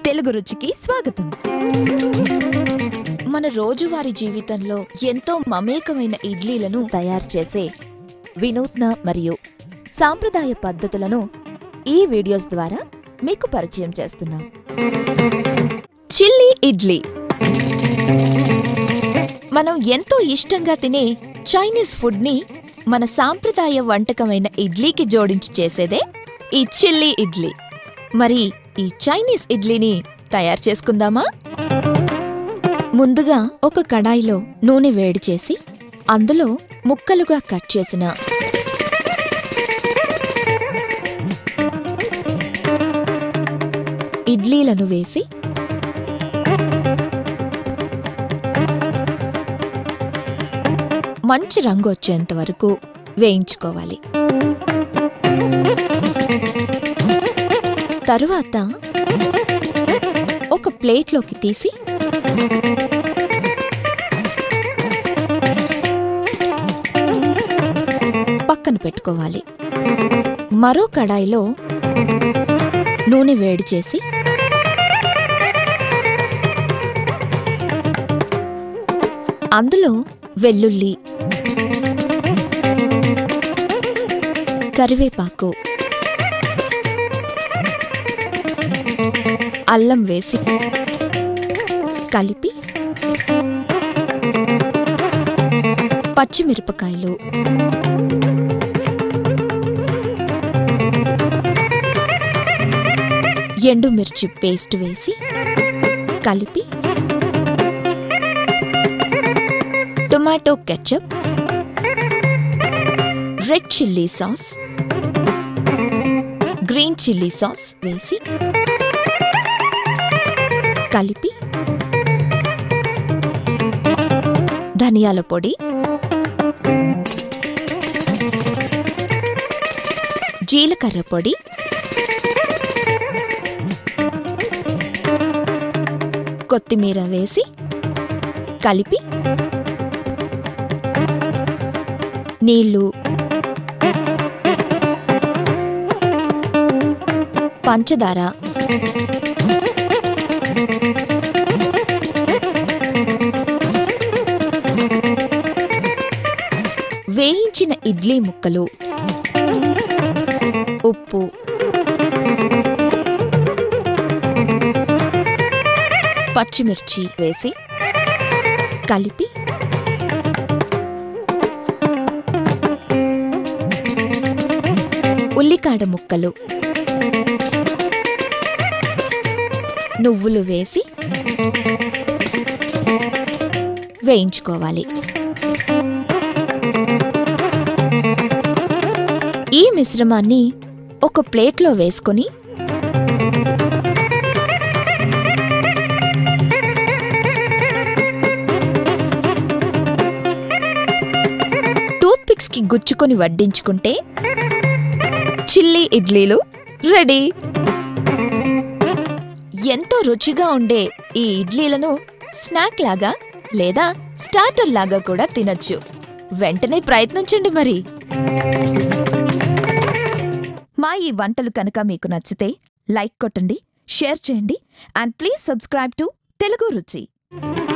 తెలుగు రుచికి స్వాగతం మన రోజువారీ జీవితంలో ఎంతో మమేకమైన ఇడ్లీలను తయారు చేసే వినూత్న మరియు సాంప్రదాయ పద్ధతులను ఈ వీడియోస్ ద్వారా మీకు పరిచయం చేస్తున్నాం చిల్లీ ఇడ్లీ మనం ఎంతో ఇష్టంగా తినే చైనీస్ ఫుడ్ని మన సాంప్రదాయ వంటకమైన ఇడ్లీకి జోడించి చేసేదే ఈ చిల్లీ ఇడ్లీ మరి ఈ చైనీస్ ఇడ్లీని తయారు చేసుకుందామా ముందుగా ఒక కడాయిలో నూనె వేడి చేసి అందులో ముక్కలుగా కట్ చేసిన ఇడ్లీలను వేసి మంచి రంగు వచ్చేంత వరకు వేయించుకోవాలి తరువాత ఒక ప్లేట్లోకి తీసి పక్కన పెట్టుకోవాలి మరో కడాయిలో నూనె వేడి చేసి అందులో వెల్లుల్లి కరివేపాకు అల్లం వేసి కలిపి పచ్చిమిరపకాయలు ఎండుమిర్చి పేస్ట్ వేసి కలిపి tomato ketchup red chilli sauce green chilli sauce వేసి కలిపి ధనియాల పొడి జీలకర్ర పొడి కొత్తిమీర వేసి కలిపి నీళ్ళు పంచదార వేయించిన ఇడ్లీ ముక్కలు ఉప్పు పచ్చిమిర్చి వేసి కలిపి ఉల్లికాడ ముక్కలు నువ్వులు వేసి వేయించుకోవాలి ఈ మిశ్రమాన్ని ఒక ప్లేట్లో వేసుకొని టూత్ పిక్స్ కి గుచ్చుకొని వడ్డించుకుంటే చిల్లీ ఇడ్లీలు రెడీ ఎంతో రుచిగా ఉండే ఈ ఇడ్లీలను స్నాక్ లాగా లేదా స్టార్టర్ లాగా కూడా తినొచ్చు వెంటనే ప్రయత్నించండి మరి మా ఈ వంటలు కనుక మీకు నచ్చితే లైక్ కొట్టండి షేర్ చేయండి and please subscribe to Telugu రుచి